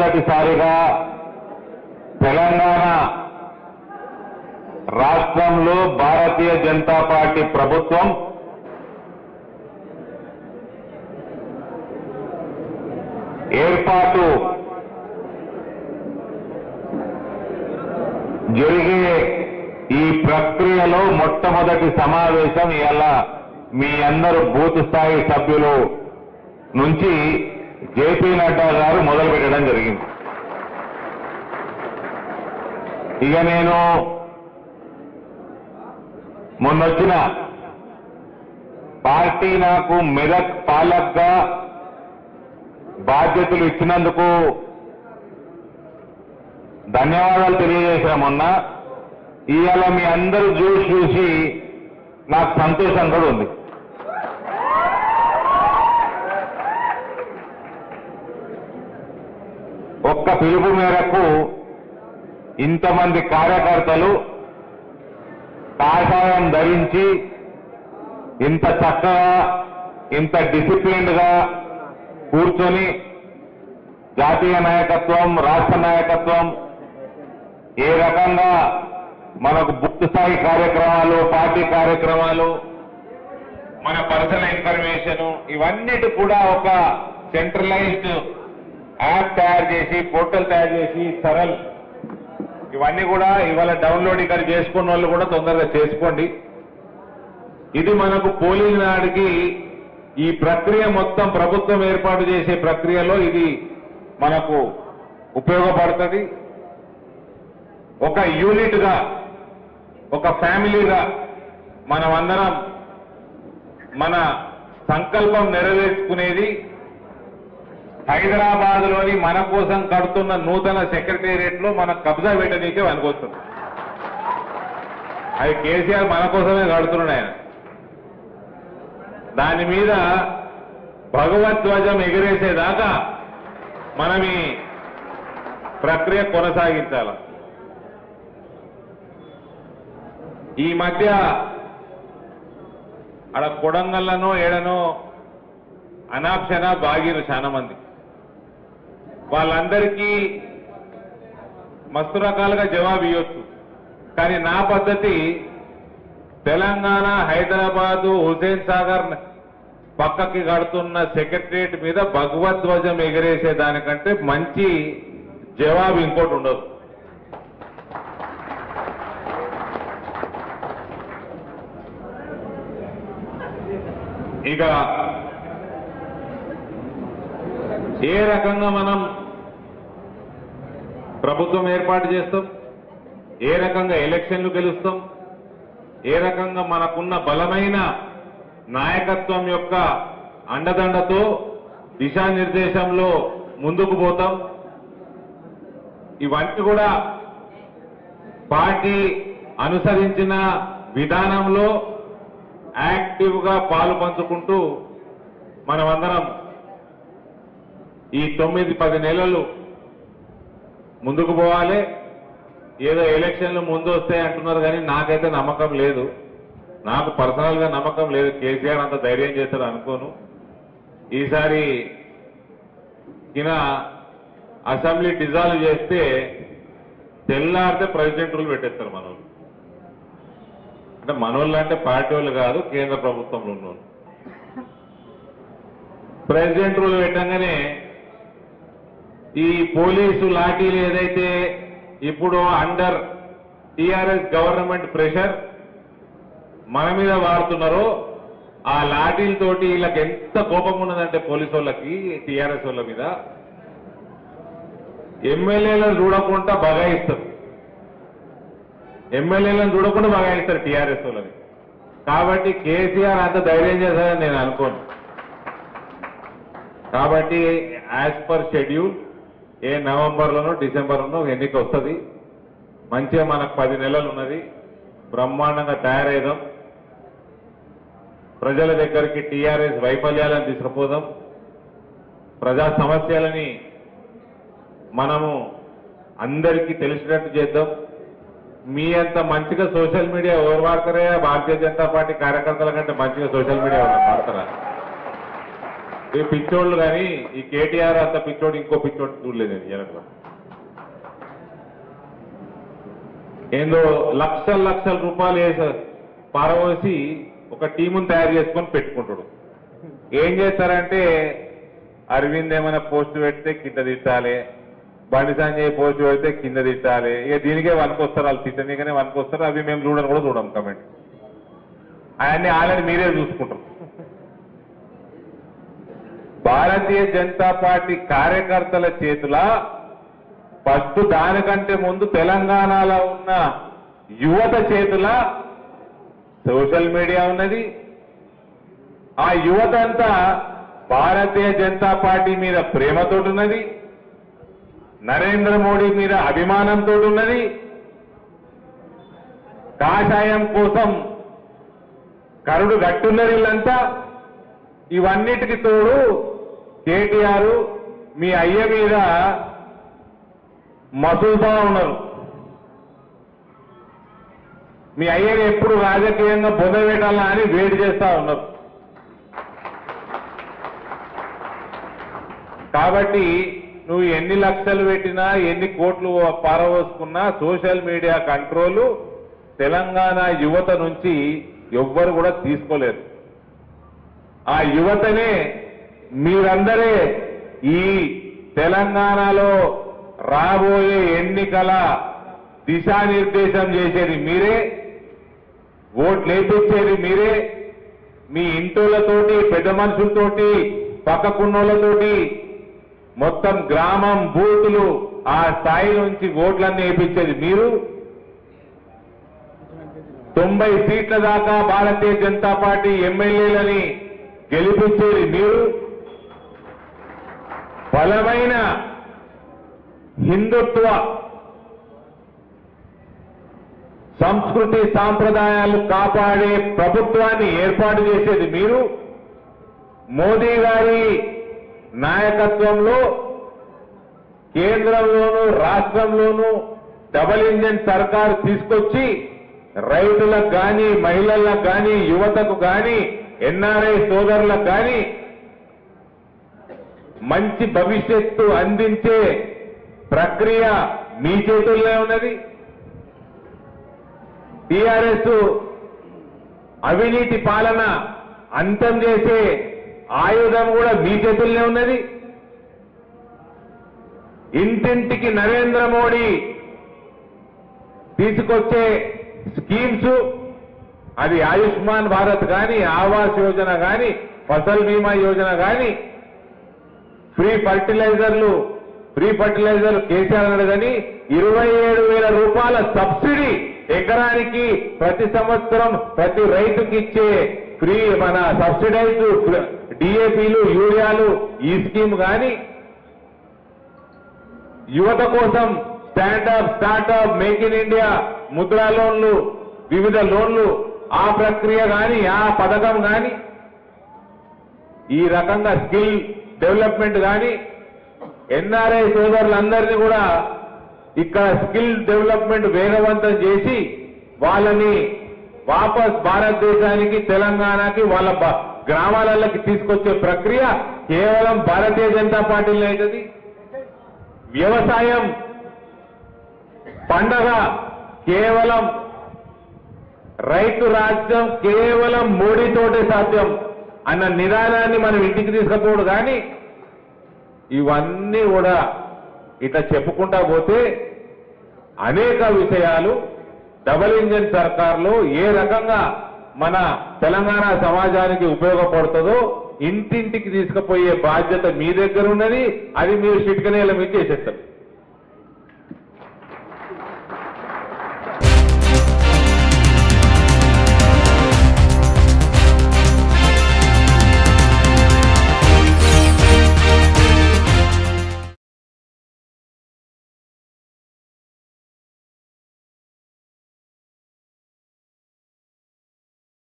మొట్టమొదటిసారిగా తెలంగాణ రాష్ట్రంలో భారతీయ జనతా పార్టీ ప్రభుత్వం ఏర్పాటు జరిగే ఈ ప్రక్రియలో మొట్టమొదటి సమావేశం ఇలా మీ అందరూ బూత్ స్థాయి సభ్యులు నుంచి జేపీ నడ్డా గారు మొదలు పెట్టడం జరిగింది ఇక నేను మొన్నొచ్చిన పార్టీ నాకు మెదక్ పాలక్గా బాధ్యతలు ఇచ్చినందుకు ధన్యవాదాలు తెలియజేసిన మొన్న ఇవాళ మీ అందరూ చూసి చూసి నాకు సంతోషం కూడా ఉంది ఒక్క పిలుపు మేరకు ఇంతమంది కార్యకర్తలు కాషాయం ధరించి ఇంత చక్కగా ఇంత డిసిప్లిన్డ్ గా కూర్చొని జాతీయ నాయకత్వం రాష్ట్ర నాయకత్వం ఏ రకంగా మనకు బుక్ స్థాయి కార్యక్రమాలు పార్టీ కార్యక్రమాలు మన పర్సనల్ ఇన్ఫర్మేషన్ ఇవన్నిటి కూడా ఒక సెంట్రలైజ్డ్ యాప్ తయారు చేసి పోర్టల్ తయారు చేసి సరల్ ఇవన్నీ కూడా ఇవాళ డౌన్లోడ్ ఇక్కడ చేసుకున్న వాళ్ళు కూడా తొందరగా చేసుకోండి ఇది మనకు పోలింగ్ నాడికి ఈ ప్రక్రియ మొత్తం ప్రభుత్వం ఏర్పాటు చేసే ప్రక్రియలో ఇది మనకు ఉపయోగపడుతుంది ఒక యూనిట్ గా ఒక ఫ్యామిలీగా మనమందరం మన సంకల్పం నెరవేర్చుకునేది హైదరాబాద్ లోని మన కోసం కడుతున్న నూతన సెక్రటేరియట్ లో మన కబ్జా పెట్టనీకే అనుకొస్తుంది అది కేసీఆర్ మన కోసమే కడుతున్నాడు ఆయన దాని మీద భగవద్ధ్వజం ఎగిరేసేదాకా మనం ఈ ప్రక్రియ కొనసాగించాలి ఈ మధ్య ఆడ కొడంగల్లను ఏడనో అనాప్షణ బాగిరు చాలా మంది వాళ్ళందరికీ మస్తు రకాలుగా జవాబు ఇవ్వచ్చు కానీ నా పద్ధతి తెలంగాణ హైదరాబాదు హుసేన్ సాగర్ పక్కకి కడుతున్న సెక్రటరియట్ మీద భగవద్ధ్వజం ఎగిరేసే దానికంటే మంచి జవాబు ఇంకోటి ఉండదు ఇక ఏ రకంగా మనం ప్రభుత్వం ఏర్పాటు చేస్తాం ఏ రకంగా ఎలక్షన్లు గెలుస్తాం ఏ రకంగా మనకున్న బలమైన నాయకత్వం యొక్క అండదండతో దిశానిర్దేశంలో ముందుకు పోతాం ఇవన్నీ కూడా పార్టీ అనుసరించిన విధానంలో యాక్టివ్ గా పాలు పంచుకుంటూ మనమందరం ఈ తొమ్మిది పది నెలలు ముందుకు పోవాలి ఏదో ఎలక్షన్లు ముందు వస్తాయి అంటున్నారు కానీ నాకైతే నమ్మకం లేదు నాకు పర్సనల్ గా నమ్మకం లేదు కేసీఆర్ అంత ధైర్యం చేస్తాడు అనుకోను ఈసారి ఈయన అసెంబ్లీ డిజాల్వ్ చేస్తే తెల్లారితే ప్రెసిడెంట్ రూల్ పెట్టేస్తారు మన వాళ్ళు అంటే మనోళ్ళు అంటే పార్టీ వాళ్ళు కాదు కేంద్ర ప్రభుత్వంలో ఉన్నోళ్ళు ప్రెసిడెంట్ రూల్ పెట్టంగానే ఈ పోలీసు లాఠీలు ఏదైతే ఇప్పుడు అండర్ టిఆర్ఎస్ గవర్నమెంట్ ప్రెషర్ మన మీద వాడుతున్నారో ఆ లాఠీలతోటి వీళ్ళకి ఎంత కోపం ఉన్నదంటే పోలీసు వాళ్ళకి టిఆర్ఎస్ వాళ్ళ మీద ఎమ్మెల్యేలను చూడకుండా బగాయిస్తారు ఎమ్మెల్యేలను చూడకుండా బగాయిస్తారు టీఆర్ఎస్ వాళ్ళని కాబట్టి కేసీఆర్ అంత ధైర్యం చేశారని నేను అనుకోను కాబట్టి యాజ్ పర్ షెడ్యూల్ ఏ నవంబర్లోనో డిసెంబర్లోనో ఎన్నిక వస్తుంది మంచిగా మనకు పది నెలలు ఉన్నది బ్రహ్మాండంగా తయారైదాం ప్రజల దగ్గరికి టీఆర్ఎస్ వైఫల్యాలను తీసుకుపోదాం ప్రజా సమస్యలని మనము అందరికీ తెలిసినట్టు చేద్దాం మీ అంత మంచిగా సోషల్ మీడియా ఎవరు వాడతారే భారతీయ జనతా పార్టీ కార్యకర్తల కంటే మంచిగా సోషల్ మీడియా ఎవరు వాడతారా ఈ పిచ్చోళ్ళు కానీ ఈ కేటీఆర్ అంత పిచ్చోడు ఇంకో పిచ్చోడు చూడలేదు నేను వెనక ఏందో లక్షల లక్షల రూపాయలు వేస పారవోసి ఒక టీముని తయారు చేసుకొని పెట్టుకుంటాడు ఏం చేస్తారంటే అరవింద్ ఏమైనా పోస్ట్ పెడితే కింద తిట్టాలి బండి సంజయ్ పోస్ట్ పెడితే కింద తిట్టాలి ఇక దీనికే వనుకొస్తారు వాళ్ళు తిట్టనీకనే వనుకొస్తారు అవి మేము చూడని కూడా చూడం కమెంట్ అవన్నీ ఆల్రెడీ మీరే చూసుకుంటారు భారతీయ జనతా పార్టీ కార్యకర్తల చేతుల ఫస్ట్ దానికంటే ముందు తెలంగాణలో ఉన్న యువత చేతుల సోషల్ మీడియా ఉన్నది ఆ యువత అంతా భారతీయ జనతా పార్టీ మీద ప్రేమతో ఉన్నది నరేంద్ర మోడీ మీద అభిమానంతో ఉన్నది కాషాయం కోసం కరుడు గట్టున్నది వీళ్ళంతా ఇవన్నిటికి తోడు కేటీఆర్ మీ అయ్య మీద మసూదా ఉన్నారు మీ అయ్యని ఎప్పుడు రాజకీయంగా బొందబెట్టాలా అని వేడి చేస్తా ఉన్నారు కాబట్టి నువ్వు ఎన్ని లక్షలు పెట్టినా ఎన్ని కోట్లు పారవోసుకున్నా సోషల్ మీడియా కంట్రోలు తెలంగాణ యువత నుంచి ఎవ్వరు కూడా తీసుకోలేరు ఆ యువతనే మీరందరే ఈ తెలంగాణలో రాబోయే ఎన్నికల దిశానిర్దేశం చేసేది మీరే ఓట్లు వేపించేది మీరే మీ ఇంటోళ్ళతోటి పెద్ద మనుషులతోటి పక్కకున్నోళ్ళతోటి మొత్తం గ్రామం బూతులు ఆ స్థాయి నుంచి ఓట్లన్నీ వేయించేది మీరు తొంభై సీట్ల దాకా భారతీయ జనతా పార్టీ ఎమ్మెల్యేలని గెలిపించేది మీరు బలమైన హిందుత్వ సంస్కృతి సాంప్రదాయాలు కాపాడే ప్రభుత్వాన్ని ఏర్పాటు చేసేది మీరు మోదీ గారి నాయకత్వంలో కేంద్రంలోనూ రాష్ట్రంలోనూ డబల్ ఇంజన్ సర్కారు తీసుకొచ్చి రైతులకు కానీ మహిళలకు కానీ యువతకు కానీ ఎన్ఆర్ఐ సోదరులకు కానీ మంచి భవిష్యత్తు అందించే ప్రక్రియ మీ చేతుల్లో ఉన్నది టిఆర్ఎస్ అవినీతి పాలన అంతం చేసే ఆయుధం కూడా మీ చేతుల్లో ఉన్నది ఇంటింటికి నరేంద్ర మోడీ తీసుకొచ్చే స్కీమ్స్ అది ఆయుష్మాన్ భారత్ కానీ ఆవాస్ యోజన కానీ ఫసల్ బీమా యోజన కానీ ఫ్రీ ఫర్టిలైజర్లు ఫ్రీ ఫర్టిలైజర్ కేసీఆర్ అన్నాడు కానీ ఇరవై ఏడు వేల రూపాయల సబ్సిడీ ఎకరానికి ప్రతి సంవత్సరం ప్రతి రైతుకి ఇచ్చే ఫ్రీ మన సబ్సిడైజ్ డిఏపీలు యూరియాలు ఈ స్కీమ్ కానీ యువత కోసం standup startup make in India Mudra లోన్లు వివిధ లోన్లు ఆ ప్రక్రియ కానీ ఆ పథకం కానీ ఈ రకంగా స్కిల్ డెవలప్మెంట్ కానీ ఎన్ఆర్ఐ సోదరులందరినీ కూడా ఇక్కడ స్కిల్ డెవలప్మెంట్ వేగవంతం చేసి వాళ్ళని వాపస్ భారతదేశానికి తెలంగాణకి వాళ్ళ బ- గ్రామాలలోకి తీసుకొచ్చే ప్రక్రియ కేవలం భారతీయ జనతా పార్టీలో అవుతుంది వ్యవసాయం పండగ కేవలం రైతు రాజ్యం కేవలం మోడీతోటే సాధ్యం అన్న నిదానాన్ని మనం ఇంటికి తీసుకపోడు కానీ ఇవన్నీ కూడా ఇట్లా చెప్పుకుంటా పోతే అనేక విషయాలు డబల్ ఇంజన్ సర్కార్లో ఏ రకంగా మన తెలంగాణ సమాజానికి ఉపయోగపడుతుందో ఇంటింటికి తీసుకుపోయే బాధ్యత మీ దగ్గర ఉన్నది అది మీరు చిట్కనేల మీద చేసేస్తారు